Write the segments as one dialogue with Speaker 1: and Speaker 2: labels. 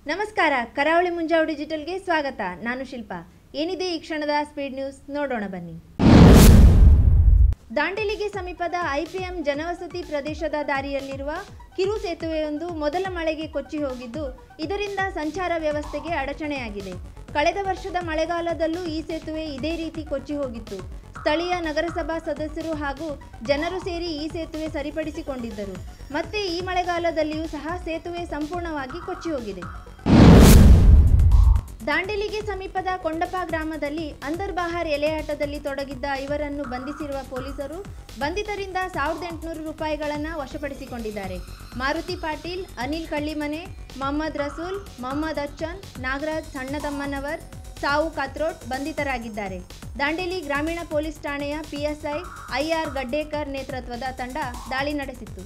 Speaker 1: ನಮಸ್ಕಾರ ಕರಾವಳಿ ಮುಂಜಾವು ಡಿಜಿಟಲ್ಗೆ ಸ್ವಾಗತ ನಾನು ಶಿಲ್ಪಾ ಏನಿದೆ ಈ ಕ್ಷಣದ ಸ್ಪೀಡ್ ನ್ಯೂಸ್ ನೋಡೋಣ ಬನ್ನಿ ದಾಂಡೇಲಿಗೆ ಸಮೀಪದ ಐಪಿಎಂ ಜನವಸತಿ ಪ್ರದೇಶದ ದಾರಿಯಲ್ಲಿರುವ ಕಿರು ಸೇತುವೆಯೊಂದು ಮೊದಲ ಮಳೆಗೆ ಕೊಚ್ಚಿ ಹೋಗಿದ್ದು ಇದರಿಂದ ಸಂಚಾರ ವ್ಯವಸ್ಥೆಗೆ ಅಡಚಣೆಯಾಗಿದೆ ಕಳೆದ ವರ್ಷದ ಮಳೆಗಾಲದಲ್ಲೂ ಈ ಸೇತುವೆ ಇದೇ ರೀತಿ ಕೊಚ್ಚಿ ಹೋಗಿತ್ತು ಸ್ಥಳೀಯ ನಗರಸಭಾ ಸದಸ್ಯರು ಹಾಗೂ ಜನರು ಸೇರಿ ಈ ಸೇತುವೆ ಸರಿಪಡಿಸಿಕೊಂಡಿದ್ದರು ಮತ್ತೆ ಈ ಮಳೆಗಾಲದಲ್ಲಿಯೂ ಸಹ ಸೇತುವೆ ಸಂಪೂರ್ಣವಾಗಿ ಕೊಚ್ಚಿ ಹೋಗಿದೆ ದಾಂಡೇಲಿಗೆ ಸಮೀಪದ ಕೊಂಡಪ ಗ್ರಾಮದಲ್ಲಿ ಅಂದರ್ಬಹಾರ್ ಎಲೆಯಾಟದಲ್ಲಿ ತೊಡಗಿದ್ದ ಐವರನ್ನು ಬಂಧಿಸಿರುವ ಪೊಲೀಸರು ಬಂಧಿತರಿಂದ ಸಾವಿರದ ಎಂಟುನೂರು ರೂಪಾಯಿಗಳನ್ನು ವಶಪಡಿಸಿಕೊಂಡಿದ್ದಾರೆ ಮಾರುತಿ ಪಾಟೀಲ್ ಅನಿಲ್ ಕಳ್ಳಿಮನೆ ಮೊಹಮ್ಮದ್ ರಸೂಲ್ ಮೊಹಮ್ಮದ್ ಅಚ್ಚನ್ ನಾಗರಾಜ್ ಸಣ್ಣತಮ್ಮನವರ್ ಸಾವು ಕಾತ್ರೋಟ್ ಬಂಧಿತರಾಗಿದ್ದಾರೆ ದಾಂಡೇಲಿ ಗ್ರಾಮೀಣ ಪೊಲೀಸ್ ಠಾಣೆಯ ಪಿಎಸ್ಐ ಐಆರ್ ಗಡ್ಡೇಕರ್ ನೇತೃತ್ವದ ತಂಡ ದಾಳಿ ನಡೆಸಿತ್ತು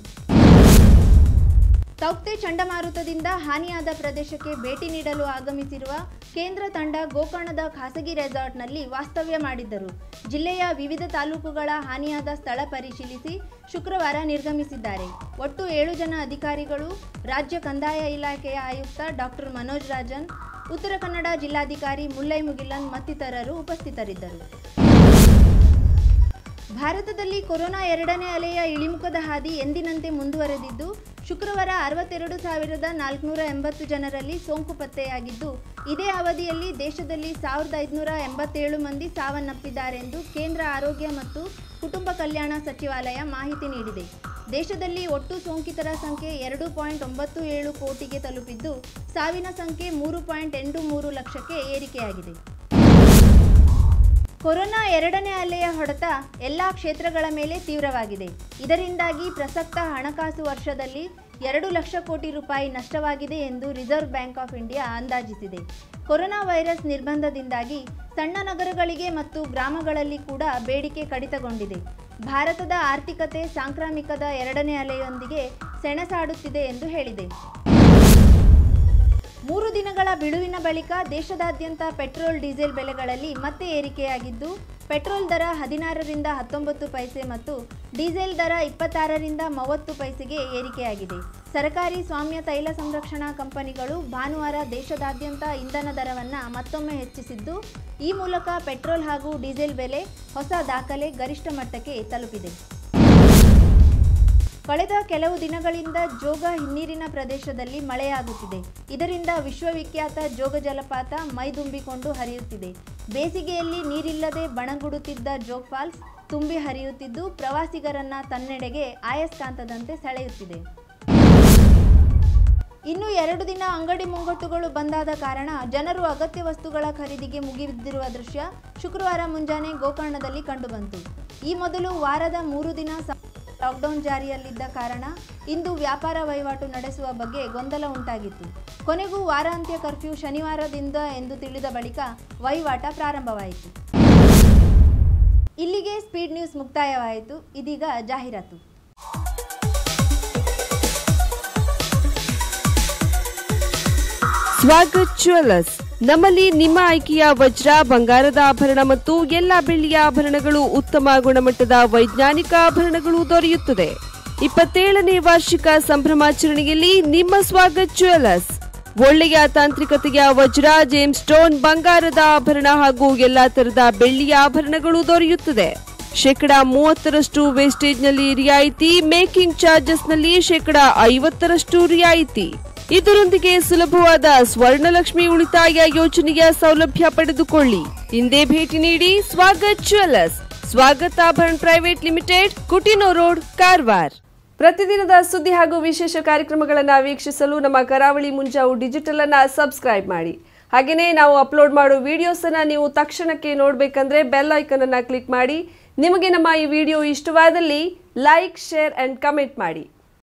Speaker 1: ತೌಕ್ತೆ ಚಂಡಮಾರುತದಿಂದ ಹಾನಿಯಾದ ಪ್ರದೇಶಕ್ಕೆ ಭೇಟಿ ನೀಡಲು ಆಗಮಿಸಿರುವ ಕೇಂದ್ರ ತಂಡ ಗೋಕರ್ಣದ ಖಾಸಗಿ ರೆಸಾರ್ಟ್ನಲ್ಲಿ ವಾಸ್ತವ್ಯ ಮಾಡಿದ್ದರು ಜಿಲ್ಲೆಯ ವಿವಿಧ ತಾಲೂಕುಗಳ ಹಾನಿಯಾದ ಸ್ಥಳ ಪರಿಶೀಲಿಸಿ ಶುಕ್ರವಾರ ನಿರ್ಗಮಿಸಿದ್ದಾರೆ ಒಟ್ಟು ಏಳು ಜನ ಅಧಿಕಾರಿಗಳು ರಾಜ್ಯ ಕಂದಾಯ ಇಲಾಖೆಯ ಆಯುಕ್ತ ಡಾಕ್ಟರ್ ಮನೋಜ್ ರಾಜನ್ ಉತ್ತರ ಕನ್ನಡ ಜಿಲ್ಲಾಧಿಕಾರಿ ಮುಲ್ಲೈ ಮುಗಿಲನ್ ಮತ್ತಿತರರು ಉಪಸ್ಥಿತರಿದ್ದರು ಭಾರತದಲ್ಲಿ ಕೊರೋನಾ ಎರಡನೇ ಅಲೆಯ ಇಳಿಮುಖದ ಹಾದಿ ಎಂದಿನಂತೆ ಮುಂದುವರೆದಿದ್ದು ಶುಕ್ರವಾರ ಅರವತ್ತೆರಡು ಸಾವಿರದ ನಾಲ್ಕುನೂರ ಎಂಬತ್ತು ಜನರಲ್ಲಿ ಸೋಂಕು ಪತ್ತೆಯಾಗಿದ್ದು ಇದೇ ಅವಧಿಯಲ್ಲಿ ದೇಶದಲ್ಲಿ ಸಾವಿರದ ಐದುನೂರ ಎಂಬತ್ತೇಳು ಮಂದಿ ಸಾವನ್ನಪ್ಪಿದ್ದಾರೆಂದು ಕೇಂದ್ರ ಆರೋಗ್ಯ ಮತ್ತು ಕುಟುಂಬ ಕಲ್ಯಾಣ ಸಚಿವಾಲಯ ಮಾಹಿತಿ ನೀಡಿದೆ ದೇಶದಲ್ಲಿ ಒಟ್ಟು ಸೋಂಕಿತರ ಸಂಖ್ಯೆ ಎರಡು ಪಾಯಿಂಟ್ ಒಂಬತ್ತು ಏಳು ಕೋಟಿಗೆ ತಲುಪಿದ್ದು ಸಾವಿನ ಸಂಖ್ಯೆ ಮೂರು ಪಾಯಿಂಟ್ ಎಂಟು ಮೂರು ಲಕ್ಷಕ್ಕೆ ಏರಿಕೆಯಾಗಿದೆ ಕೊರೋನಾ ಎರಡನೇ ಅಲೆಯ ಹೊಡೆತ ಎಲ್ಲ ಕ್ಷೇತ್ರಗಳ ಮೇಲೆ ತೀವ್ರವಾಗಿದೆ ಇದರಿಂದಾಗಿ ಪ್ರಸಕ್ತ ಹಣಕಾಸು ವರ್ಷದಲ್ಲಿ ಎರಡು ಲಕ್ಷ ಕೋಟಿ ರೂಪಾಯಿ ನಷ್ಟವಾಗಿದೆ ಎಂದು ರಿಸರ್ವ್ ಬ್ಯಾಂಕ್ ಆಫ್ ಇಂಡಿಯಾ ಅಂದಾಜಿಸಿದೆ ಕೊರೋನಾ ವೈರಸ್ ನಿರ್ಬಂಧದಿಂದಾಗಿ ಸಣ್ಣ ನಗರಗಳಿಗೆ ಮತ್ತು ಗ್ರಾಮಗಳಲ್ಲಿ ಕೂಡ ಬೇಡಿಕೆ ಕಡಿತಗೊಂಡಿದೆ ಭಾರತದ ಆರ್ಥಿಕತೆ ಸಾಂಕ್ರಾಮಿಕದ ಎರಡನೇ ಅಲೆಯೊಂದಿಗೆ ಸೆಣಸಾಡುತ್ತಿದೆ ಎಂದು ಹೇಳಿದೆ ಮೂರು ದಿನಗಳ ಬಿಡುವಿನ ಬಳಿಕ ದೇಶದಾದ್ಯಂತ ಪೆಟ್ರೋಲ್ ಡೀಸೆಲ್ ಬೆಲೆಗಳಲ್ಲಿ ಮತ್ತೆ ಏರಿಕೆಯಾಗಿದ್ದು ಪೆಟ್ರೋಲ್ ದರ ಹದಿನಾರರಿಂದ ಹತ್ತೊಂಬತ್ತು ಪೈಸೆ ಮತ್ತು ಡೀಸೆಲ್ ದರ ಇಪ್ಪತ್ತಾರರಿಂದ ಮೂವತ್ತು ಪೈಸೆಗೆ ಏರಿಕೆಯಾಗಿದೆ ಸರ್ಕಾರಿ ಸ್ವಾಮ್ಯ ತೈಲ ಸಂರಕ್ಷಣಾ ಕಂಪನಿಗಳು ಭಾನುವಾರ ದೇಶದಾದ್ಯಂತ ಇಂಧನ ದರವನ್ನು ಮತ್ತೊಮ್ಮೆ ಹೆಚ್ಚಿಸಿದ್ದು ಈ ಮೂಲಕ ಪೆಟ್ರೋಲ್ ಹಾಗೂ ಡೀಸೆಲ್ ಬೆಲೆ ಹೊಸ ದಾಖಲೆ ಗರಿಷ್ಠ ಮಟ್ಟಕ್ಕೆ ತಲುಪಿದೆ ಕಳೆದ ಕೆಲವು ದಿನಗಳಿಂದ ಜೋಗ ಹಿನ್ನೀರಿನ ಪ್ರದೇಶದಲ್ಲಿ ಮಳೆಯಾಗುತ್ತಿದೆ ಇದರಿಂದ ವಿಶ್ವವಿಖ್ಯಾತ ಜೋಗ ಜಲಪಾತ ಮೈದುಂಬಿಕೊಂಡು ಹರಿಯುತ್ತಿದೆ ಬೇಸಿಗೆಯಲ್ಲಿ ನೀರಿಲ್ಲದೆ ಬಣಗುಡುತ್ತಿದ್ದ ಜೋಗ್ ಫಾಲ್ಸ್ ತುಂಬಿ ಹರಿಯುತ್ತಿದ್ದು ಪ್ರವಾಸಿಗರನ್ನ ತನ್ನೆಡೆಗೆ ಆಯಸ್ಕಾಂತದಂತೆ ಸೆಳೆಯುತ್ತಿದೆ ಇನ್ನು ಎರಡು ದಿನ ಅಂಗಡಿ ಮುಂಗಟ್ಟುಗಳು ಬಂದಾದ ಕಾರಣ ಜನರು ಅಗತ್ಯ ವಸ್ತುಗಳ ಖರೀದಿಗೆ ಮುಗಿಬಿದ್ದಿರುವ ದೃಶ್ಯ ಶುಕ್ರವಾರ ಮುಂಜಾನೆ ಗೋಕರ್ಣದಲ್ಲಿ ಕಂಡುಬಂತು ಈ ಮೊದಲು ವಾರದ ಮೂರು ದಿನ ಲಾಕ್ಡೌನ್ ಜಾರಿಯಲ್ಲಿದ್ದ ಕಾರಣ ಇಂದು ವ್ಯಾಪಾರ ವಹಿವಾಟು ನಡೆಸುವ ಬಗ್ಗೆ ಗೊಂದಲ ಉಂಟಾಗಿತ್ತು ಕೊನೆಗೂ ವಾರಾಂತ್ಯ ಕರ್ಫ್ಯೂ ಶನಿವಾರದಿಂದ ಎಂದು ತಿಳಿದ ಬಳಿಕ ವಹಿವಾಟ ಪ್ರಾರಂಭವಾಯಿತು ಇಲ್ಲಿಗೆ ಸ್ಪೀಡ್ ನ್ಯೂಸ್ ಮುಕ್ತಾಯವಾಯಿತು ಇದೀಗ ಜಾಹೀರಾತು
Speaker 2: ಸ್ವಾಗತ್ ಜ್ಯುವೆಲ್ಲರ್ಸ್ ನಮ್ಮಲ್ಲಿ ನಿಮ್ಮ ಆಯ್ಕೆಯ ವಜ್ರ ಬಂಗಾರದ ಆಭರಣ ಮತ್ತು ಎಲ್ಲ ಬೆಳ್ಳಿಯ ಆಭರಣಗಳು ಉತ್ತಮ ಗುಣಮಟ್ಟದ ವೈಜ್ಞಾನಿಕ ಆಭರಣಗಳು ದೊರೆಯುತ್ತದೆ ಇಪ್ಪತ್ತೇಳನೇ ವಾರ್ಷಿಕ ಸಂಭ್ರಮಾಚರಣೆಯಲ್ಲಿ ನಿಮ್ಮ ಸ್ವಾಗತ್ ಜ್ಯುವೆಲ್ಲರ್ಸ್ ಒಳ್ಳೆಯ ತಾಂತ್ರಿಕತೆಯ ವಜ್ರ ಜೇಮ್ ಸ್ಟೋನ್ ಬಂಗಾರದ ಆಭರಣ ಹಾಗೂ ಎಲ್ಲಾ ತರದ ಬೆಳ್ಳಿಯ ಆಭರಣಗಳು ದೊರೆಯುತ್ತದೆ ಶೇಕಡ ಮೂವತ್ತರಷ್ಟು ವೇಸ್ಟೇಜ್ನಲ್ಲಿ ರಿಯಾಯಿತಿ ಮೇಕಿಂಗ್ ಚಾರ್ಜಸ್ನಲ್ಲಿ ಶೇಕಡ ಐವತ್ತರಷ್ಟು ರಿಯಾಯಿತಿ ಇದರೊಂದಿಗೆ ಸುಲಭವಾದ ಸ್ವರ್ಣಲಕ್ಷ್ಮಿ ಉಳಿತಾಯ ಯೋಜನೆಯ ಸೌಲಭ್ಯ ಪಡೆದುಕೊಳ್ಳಿ ಹಿಂದೆ ಭೇಟಿ ನೀಡಿ ಸ್ವಾಗತ್ ಜ್ಯುವೆಲ್ಲರ್ಸ್ ಸ್ವಾಗತ್ ಆಭರಣ private limited Coutinho road Karwar ಪ್ರತಿದಿನದ ಸುದ್ದಿ ಹಾಗೂ ವಿಶೇಷ ಕಾರ್ಯಕ್ರಮಗಳನ್ನು ವೀಕ್ಷಿಸಲು ನಮ್ಮ ಕರಾವಳಿ ಮುಂಜಾವು ಡಿಜಿಟಲ್ ಅನ್ನ ಸಬ್ಸ್ಕ್ರೈಬ್ ಮಾಡಿ ಹಾಗೆಯೇ ನಾವು ಅಪ್ಲೋಡ್ ಮಾಡೋ ವಿಡಿಯೋಸ್ ಅನ್ನ ನೀವು ತಕ್ಷಣಕ್ಕೆ ನೋಡಬೇಕಂದ್ರೆ ಬೆಲ್ ಐಕನ್ ಅನ್ನ ಕ್ಲಿಕ್ ಮಾಡಿ ನಿಮಗೆ ನಮ್ಮ ಈ ವಿಡಿಯೋ ಇಷ್ಟವಾದಲ್ಲಿ ಲೈಕ್ ಶೇರ್ ಅಂಡ್ ಕಮೆಂಟ್ ಮಾಡಿ